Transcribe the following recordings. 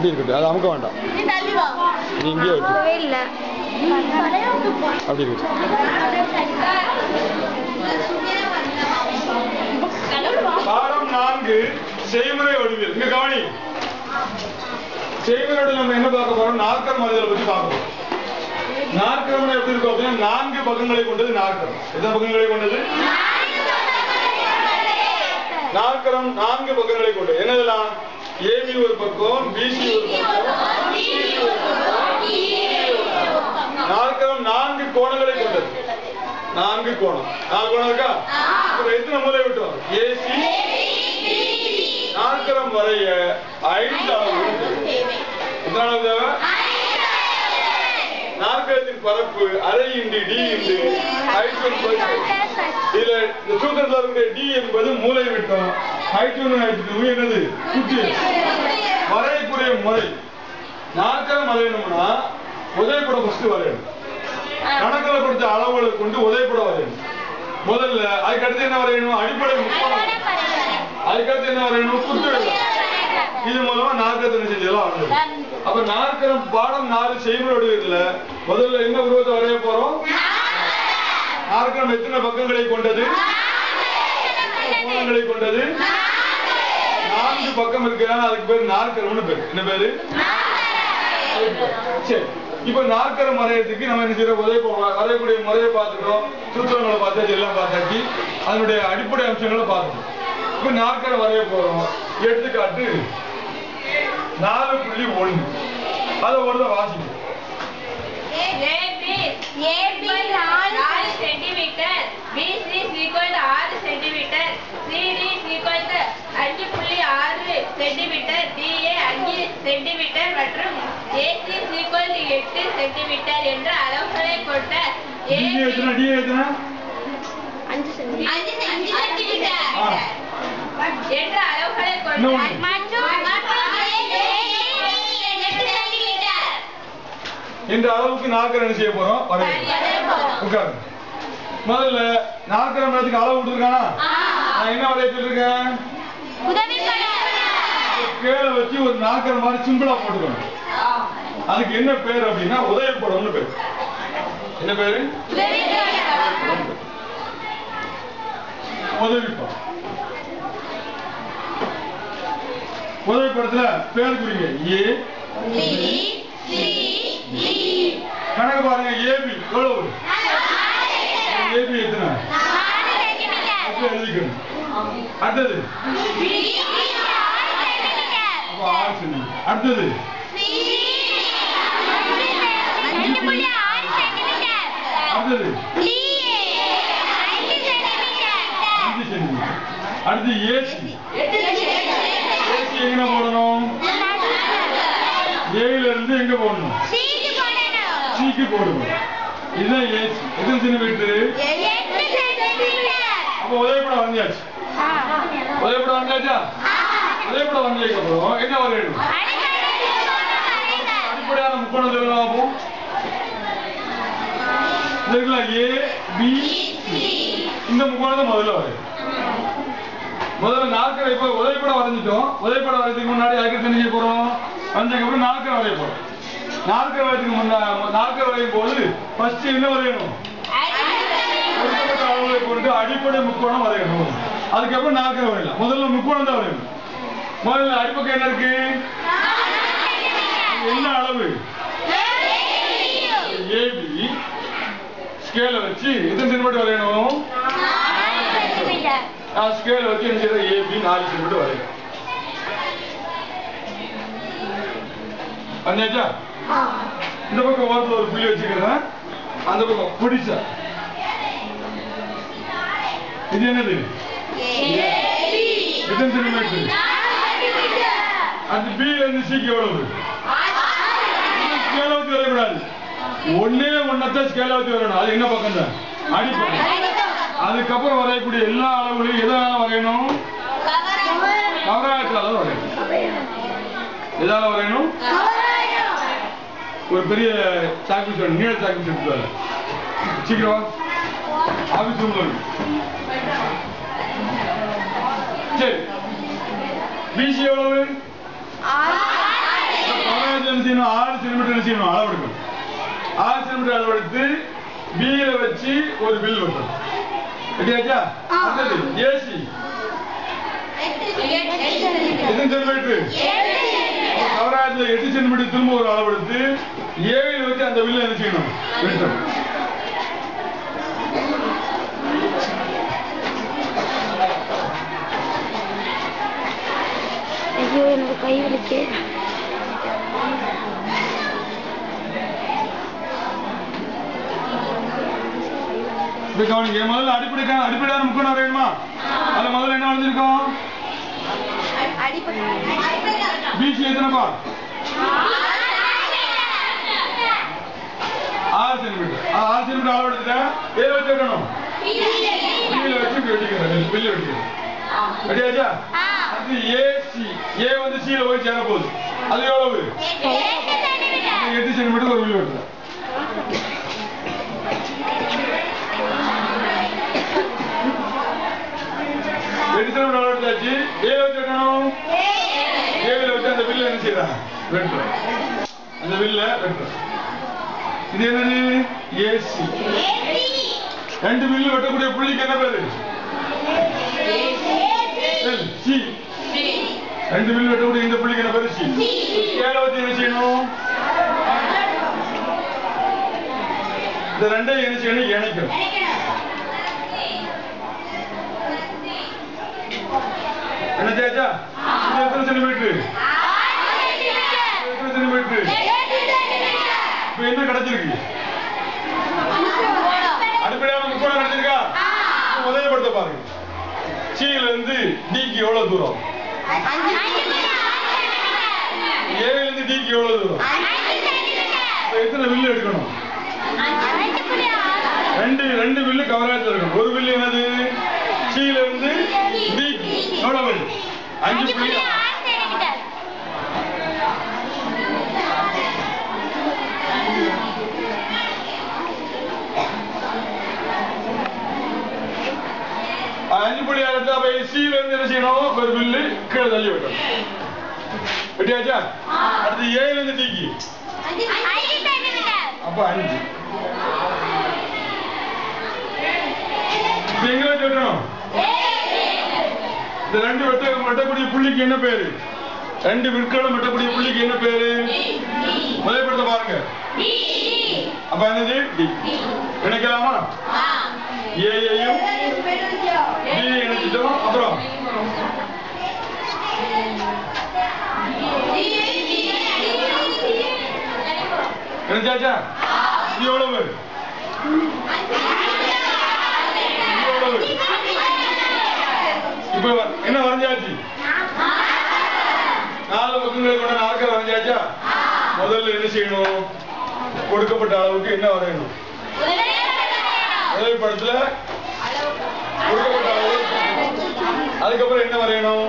அப்படி இருக்கட்டும் அது அமுக்க வேண்டாம் நீ தள்ளி வா நீ இங்கேயே வைக்கும் போவே இல்ல அப்படி இருக்கட்டும் பாடம் நான்கு செய்முறை வடிவில் இங்க கவனி செய்முறை வடிவில் நம்ம என்ன பார்க்க போறோம் நாற்கரம் மனிதரை பத்தி பார்க்க போறோம் நாற்கரம் எப்படி இருக்கும் அப்படின்னா நான்கு பக்கங்களை கொண்டது நாற்கரம் எத்தனை பக்கங்களை கொண்டது நாற்கரம் நான்கு பக்கங்களை கொண்டது என்னதெல்லாம் ஏபி ஒரு பக்கம் பிசி ஒரு பக்கம் நாற்கரம் நான்கு கோணங்களை கொண்டது நான்கு கோணம் நாலு கோணம் இருக்கா இப்ப எத்தனை முறை விட்டோம் ஏசி நாற்கரம் வரைய ஐந்து அளவு தேவை. எத்தனை அளவு தேவை நாற்கரத்தின் பரப்பு அரை into D into height one இதுல இந்த சூத்திரத்தில் இருக்கிற டி என்பது மூலை விட்டம் ஹைட் ஒன் ஹைட் டூ என்னது குட்டி வரையக்கூடிய முறை நாற்கரம் வரையணும்னா உதயப்படம் ஃபர்ஸ்ட் வரையணும் கணக்கில் கொடுத்த அளவுகளை கொண்டு உதயப்படம் வரையணும் முதல்ல அதுக்கு அடுத்து என்ன வரையணும் அடிப்படை முக்கோணம் அதுக்கடுத்து என்ன வரையணும் குத்து எழுதணும். இது மூலமா நாற்கரத்தின் செஞ்சதெல்லாம் வந்தது அப்ப நாற்கரம் பாடம் நாலு செய்முறை வடிவத்துல முதல்ல என்ன உருவத்தை வரைய போறோம் நாற்கரம் எத்தனை பக்கங்களை கொண்டது கோணங்களை கொண்டது நான்கு பக்கம் இருக்கிறாங்க அதுக்கு பேர் நாற்கரம்னு பேரு என்ன பேரு சரி இப்ப நாற்கரம் வரையறதுக்கு நம்ம என்ன செய்யறோம் உதவி வரையக்கூடிய முறையை பார்த்துட்டோம் சூத்திரங்களை பார்த்தாச்சு எல்லாம் பார்த்தாச்சு அதனுடைய அடிப்படை அம்சங்களை பார்த்துட்டோம் இப்ப நாற்கரம் வரைய போறோம் எடுத்துக்காட்டு நாலு புள்ளி ஒண்ணு அதை ஒரு தான் வாசிக்கும் AB நாலு சென்டிமீட்டர் பிசி ஈக்குவல் ஆறு சென்டிமீட்டர் சிடி ஈக்குவல் அஞ்சு புள்ளி ஆறு சென்டிமீட்டர் டிஏ அஞ்சு சென்டிமீட்டர் மற்றும் ஏசி ஈக்குவல் எட்டு சென்டிமீட்டர் என்ற அளவுகளை கொண்ட டி எத்தனை டி எத்தனை அஞ்சு சென்டி அஞ்சு சென்டிமீட்டர் ஆ. என்ற அளவுகளை கொண்ட இன்னொன்று. மற்றும் எட்டு சென்டிமீட்டர் என்ற அளவுக்கு நாற்கரம் என்ன செய்ய போறோம் வரையணும் உட்காருங்க முதல்ல நாற்கரம் நேரத்துக்கு அளவு விட்டுருக்கானா நான் என்ன வரைய சொல்லிருக்கேன் உதவி கீழே வச்சு ஒரு நாற்கரம் மாதிரி சிம்பிளா போட்டுக்கணும் அதுக்கு என்ன பேர் அப்படின்னா உதயப்படம்னு பேர் என்ன பேரு உதவிப்படம் உதவிப்படத்துல பேர் குறிங்க ஏ கணக்கு பாருங்க ஏபி எவ்வளவு ஏபி எத்தனை அப்ப எழுதிக்கணும் அடுத்தது அப்ப ஆறு சொன்னீங்க அடுத்தது அடுத்தது அஞ்சு சென்டிமீட்டர் அடுத்து ஏசி ஏசி எங்க போடணும் ஏல இருந்து எங்க போடணும் சிக்கு போடணும் இதுதான் ஏசி எத்தனை சென்டிமீட்டர் அப்ப உதயப்படம் வரைஞ்சாச்சு உதயப்படம் வரைஞ்சாச்சா உதயப்படம் வரைஞ்சதுக்கு அப்புறம் என்ன வரையணும் அடிப்படையான முக்கோணம் சொல்லலாம் பார்ப்போம் இதுல ஏ பி இந்த முக்கோணத்தை முதல்ல வரையும் முதல்ல நாற்கரை இப்ப உதவிப்படம் வரைஞ்சிட்டோம் உதவிப்படம் வரையதுக்கு முன்னாடி அதுக்கு என்ன செய்ய போறோம் வந்ததுக்கு அப்புறம் நாற்கரை வரைய போறோம் நாற்கரை வரையதுக்கு முன்னா நாற்கரை வரையும் போது ஃபர்ஸ்ட் என்ன வரையணும் கொடுக்கப்பட்ட அளவுகளை கொண்டு அடிப்படை முக்கோணம் வரையணும் அதுக்கப்புறம் நாற்கரை வரையலாம் முதல்ல முக்கோணம் தான் வரையணும் முதல்ல அடிப்பக்கம் என்ன இருக்கு இது என்ன அளவு ஏபி ஸ்கேல வச்சு எத்தனை சென்டிமீட்டர் வரையணும் நான் ஸ்கேல வச்சு என்ன செய்யறேன் ஏபி நாலு சென்டிமீட்டர் வரையணும் வந்தாச்சா இந்த பக்கம் ஓரத்துல ஒரு புள்ளி வச்சுக்கிறேன் அந்த பக்கம் பிடிச்சா இது என்னது எத்தனை சென்டிமீட்டர் அது பி இருந்து சிக்கு எவ்வளவு ஸ்கேல வச்சு வரையக்கூடாது ஒன்னே ஒன்னத்தான் ஸ்கேல வச்சு வரையணும் அது என்ன பக்கம் தான் அடிப்பக்கம் அதுக்கப்புறம் வரையக்கூடிய எல்லா அளவுகளையும் எதால வரையணும் கவராயத்தால வரையணும் எதால வரையணும் ஒரு பெரிய சாக்கு சொல்லணும் நீள சாக்கு சொல்லு சீக்கிரம் ஆபீஸ் ரூம்ல இருக்கு சரி பிசி எவ்வளவு செய்யணும் ஆறு சென்டிமீட்டர் என்ன செய்யணும் அளவெடுக்கணும் ஆறு சென்டிமீட்டர் அளவெடுத்து பியில வச்சு ஒரு பில் வெட்டணும் ரெடியாச்சா அடுத்தது ஏசி எத்தனை சென்டிமீட்டர் கவராஜ்ல எட்டு சென்டிமீட்டர் திரும்ப ஒரு அளவெடுத்து ஏழில் வச்சு அந்த வில்ல என்ன செய்யணும் வெட்டணும் ஐயோ எனக்கு கை வலிக்கு இப்ப கவனிங்க முதல்ல அடிப்படை அடிப்படையான முக்கோணம் வேணுமா அதுல முதல்ல என்ன வரைஞ்சிருக்கோம் பிசி எத்தனைப்பா ஆறு சென்டிமீட்டர் ஆ, ஆறு சென்டிமீட்டர் அளவு எடுத்துட்டேன் ஏழு வச்சு வைக்கணும் பில்ல வச்சு இப்படி வெட்டிக்கிறேன் பில்லு வெட்டிக்கிறேன் ரெடியாச்சா அது ஏசி ஏ வந்து சில போய் சேர போகுது அது எவ்வளவு அது எட்டு சென்டிமீட்டர் ஒரு பில்லு வெட்டுறேன் எட்டு சென்டிமீட்டர் அளவு எடுத்தாச்சு ஏழு வச்சு வைக்கணும் ஏழுல வச்சு அந்த வில்ல என்ன செய்யறாங்க வெட்டுறோம் அந்த வில்ல வெட்டுறோம் இது என்னது ஏசி ரெண்டு வில்லு வெட்டக்கூடிய புள்ளிக்கு என்ன பேரு எல், சி ரெண்டு வில்லு வெட்டக்கூடிய இந்த புள்ளிக்கு என்ன பேரு சி ஏழை வச்சு என்ன செய்யணும் இந்த ரெண்டையும் என்ன செய்யணும் இணைக்கணும் என்ன சேச்சா இது எத்தனை சென்டிமீட்டர் எத்தனை சென்டிமீட்டர் இப்ப என்ன கிடைச்சிருக்கு அடிப்படையான முக்கோணம் கிடைச்சிருக்கா இப்ப உதயப்படுத்த பாருங்க சியில இருந்து டிக்கு எவ்வளவு தூரம் ஏல இருந்து டிக்கு எவ்வளவு தூரம் இப்ப எத்தனை வில்லு எடுக்கணும் ரெண்டு ரெண்டு வில்லு கவரேஜ் இருக்கணும் ஒரு வில்லு என்னது சியில இருந்து டிக்கு எவ்வளவு வில்லு அஞ்சு புள்ளி அஞ்சு புள்ளி ஆறு அப்ப சியில இருந்து என்ன செய்யணும் ஒரு வில்லு கீழே தள்ளி விட்டணும் வெட்டியாச்சா அடுத்து ஏழுல இருந்து டிக்கு அப்ப அஞ்சு இப்ப எங்க வச்சு வெட்டணும் இந்த ரெண்டு வெட்ட வெட்டக்கூடிய புள்ளிக்கு என்ன பேரு ரெண்டு விற்களும் வெட்டக்கூடிய புள்ளிக்கு என்ன பேரு முதல்படுத்த பாருங்க அப்ப என்னது டி இணைக்கலாமா ஏயையும் டி இணைச்சிட்டோம் அப்புறம் இணைச்சாச்சா இது எவ்வளவு இது எவ்வளவு இப்ப வ- என்ன வரைஞ்சாச்சு நாலு பக்கங்களை கொண்ட நாற்கரை வரைஞ்சாச்சா முதல்ல என்ன செய்யணும் கொடுக்கப்பட்ட அளவுக்கு என்ன வரையணும் முதல் படத்துல கொடுக்கப்பட்ட அளவு அதுக்கப்புறம் என்ன வரையணும்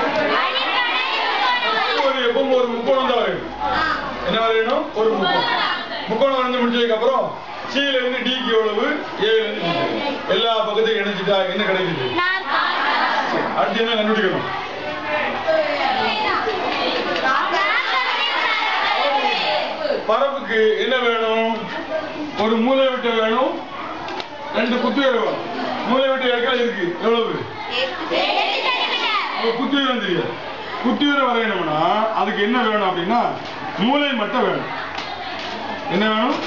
ஒரு எப்பவும் ஒரு முக்கோணம் தான் வரையணும் என்ன வரையணும் ஒரு முக்கோணம் முக்கோணம் வரைஞ்சு முடிச்சதுக்கு அப்புறம் சில இருந்து டிக்கு எவ்வளவு ஏல இருந்து D க்கு. எல்லா பக்கத்தையும் இணைச்சிட்டா என்ன கிடைக்குது அடுத்து என்ன கண்டுபிடிக்கணும் பரப்புக்கு என்ன வேணும் ஒரு மூலை விட்ட வேணும் ரெண்டு குத்துயர் வேணும் மூலை விட்ட இடத்துல இருக்கு எவ்வளவு ஒரு குத்துயரம் தெரியாது குத்துயரம் வரையணும்னா அதுக்கு என்ன வேணும் அப்படின்னா மூலை மட்டும் வேணும் என்ன வேணும்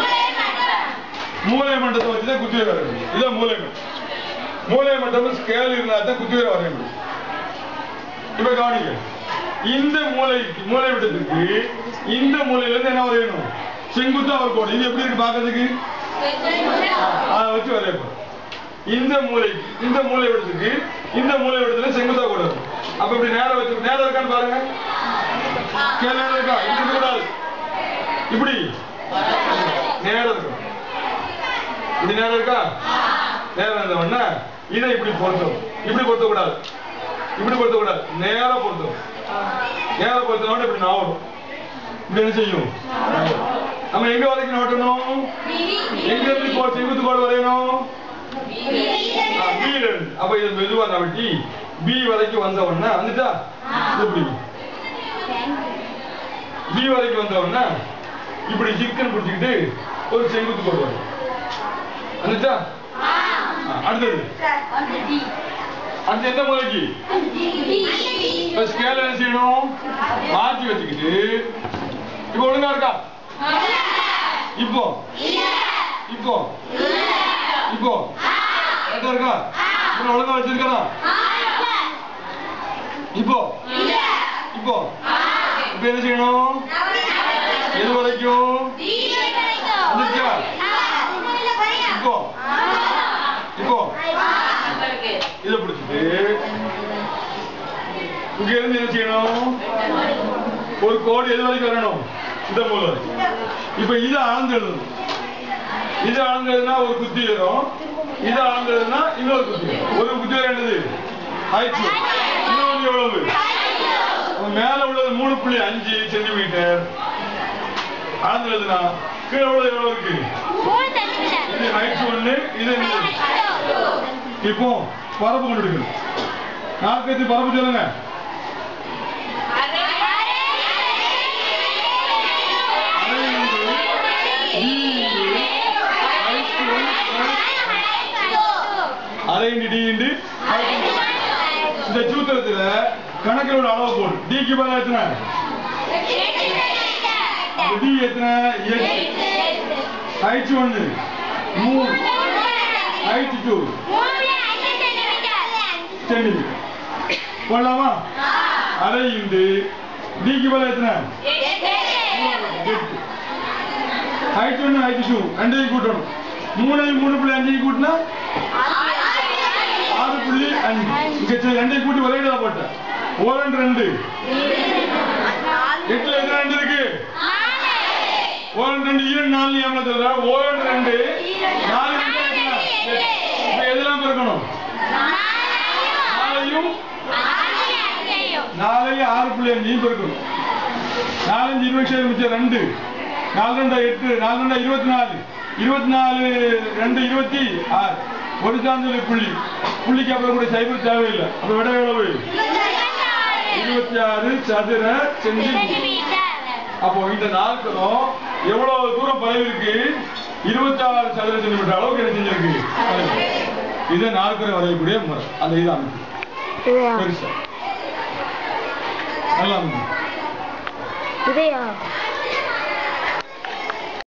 மூலை மட்டத்தை வச்சு தான் குத்துயரம் வரைய முடியும் இதான் மூலை மட்டம் மூலை மட்டம் ஸ்கேல் இருந்தால் தான் குத்துயரம் வரைய முடியும் இப்ப கவனிங்க இந்த மூலைக்கு மூலை விட்டத்துக்கு இந்த மூலையில இருந்து என்ன வரையணும் செங்குத்தா ஒரு கோடு இது எப்படி இருக்கு பாக்கிறதுக்கு அதை வச்சு வரைய போறோம் இந்த மூலைக்கு இந்த மூலை விடத்துக்கு இந்த மூலை விடத்துல செங்குத்தா கோடு இருக்கும் அப்ப இப்படி நேரம் வச்சு நேரம் இருக்கான்னு பாருங்க கீழே நேரம் இருக்கா இப்படி இருக்க கூடாது இப்படி நேரம் இருக்கும் இப்படி நேரம் இருக்கா நேரம் இருந்த உடனே இதை இப்படி பொருத்தம் இப்படி பொருத்த கூடாது இப்படி பொருத்த கூடாது நேரா பொருத்தம் நேரா பொருத்தம் இப்படி நாவணும் இப்படி என்ன செய்யும் நம்ம எங்க வரைக்கும் நோட்டணும் எங்க இருந்து போ செங்குத்து கோடு வரையணும் ஆ, B ல இருந்து. அப்ப இது மெதுவா நவட்டி பி வரைக்கும் வந்த உடனே வந்துட்டா இப்படி பி வரைக்கும் வந்தவொடனே இப்படி சிக்கன் பிடிச்சிக்கிட்டு ஒரு செங்குத்து போடுவாரு வந்துச்சா ஆ, அடுத்தது அடுத்து எந்த மூலைக்கு இப்ப ஸ்கேல் என்ன செய்யணும் மாத்தி வச்சுக்கிட்டு இப்போ ஒழுங்கா இருக்கா இப்போ இப்போ இப்போ கரெக்டா இருக்கா இப்போ ஒழுங்கா வச்சிருக்கா இப்போ இப்போ இப்போ என்ன செய்யணும் எது வரைக்கும் வந்துச்சா இப்போ இப்போ இதை பிடிச்சிட்டு இங்க இருந்து என்ன செய்யணும் ஒரு கோடு எது வரைக்கும் வரணும் இந்த மூலம் இப்ப இதை அளந்து எழுதணும் இது அளந்ததுன்னா ஒரு குத்தி வரும் இது அளந்ததுன்னா இன்னொரு குத்தி வரும். ஒரு குத்தி வரும் என்னது ஆயிடுச்சு இன்னொன்று எவ்வளவு அப்ப மேல உள்ளது மூணு புள்ளி அஞ்சு சென்டிமீட்டர் அளந்ததுன்னா கீழே உள்ளது எவ்வளவு இருக்கு இது ஹைட் ஒண்ணு இது என்னது? இப்போ பரப்பு கொண்டு நாற்பத்தி பரப்பு சொல்லுங்க அரை இன்டு டி இன்டு இந்த சூத்திரத்துல கணக்கில் உள்ள அளவு போடு டிக்கு பதிலா எத்தனை டி எத்தனை எட்டு ஹைட் ஒண்ணு மூணு ஹைட் டூ சென்டிமீட்டர் போடலாமா அரை இன்டு டிக்கு பதிலா எத்தனை எட்டு ஹைட் ஒன்று ஹைட் டூ ரெண்டையும் கூட்டணும் மூணையும் மூணு புள்ளி அஞ்சையும் கூட்டினா ஆறு புள்ளி அஞ்சு இங்க சரி, ரெண்டையும் கூட்டி ஒரே இடத்துல போட்டேன் ஓரன் ரெண்டு எட்டுல எத்தனை ரெண்டு இருக்கு ஓரன் ரெண்டு ஈரன் நாலு ஏமா சொல்ற ஓரன் ரெண்டு நாலு ரெண்டு எத்தனை? எட்டு. இப்ப எதெல்லாம் பெருக்கணும் நாலையும் நாலையும் ஆறு புள்ளி அஞ்சையும் பெருக்கணும் நாலஞ்சு இருபத்தி ஏழு மிச்சம் ரெண்டு நாலு ரெண்டா எட்டு நாலு ரெண்டா இருபத்தி நாலு இருபத்தி நாலு ரெண்டு இருபத்தி ஆறு ஒரு சார்ந்தது புள்ளி புள்ளிக்கு அப்புறம் கூட சைபர் தேவையில்லை அப்ப விட எவ்வளவு இருபத்தி ஆறு சதுர சென்டிமீட்டர் அப்போ இந்த நாற்கரம் எவ்வளவு தூரம் பரவி இருக்கு இருபத்தி ஆறு சதுர சென்டிமீட்டர் அளவுக்கு என்ன செஞ்சிருக்கு பரவி. இது நாற்கரம் வரையக்கூடிய முறை அந்த இது அமைப்பு இதையா பெருசா நல்லா அமைப்பு இதையா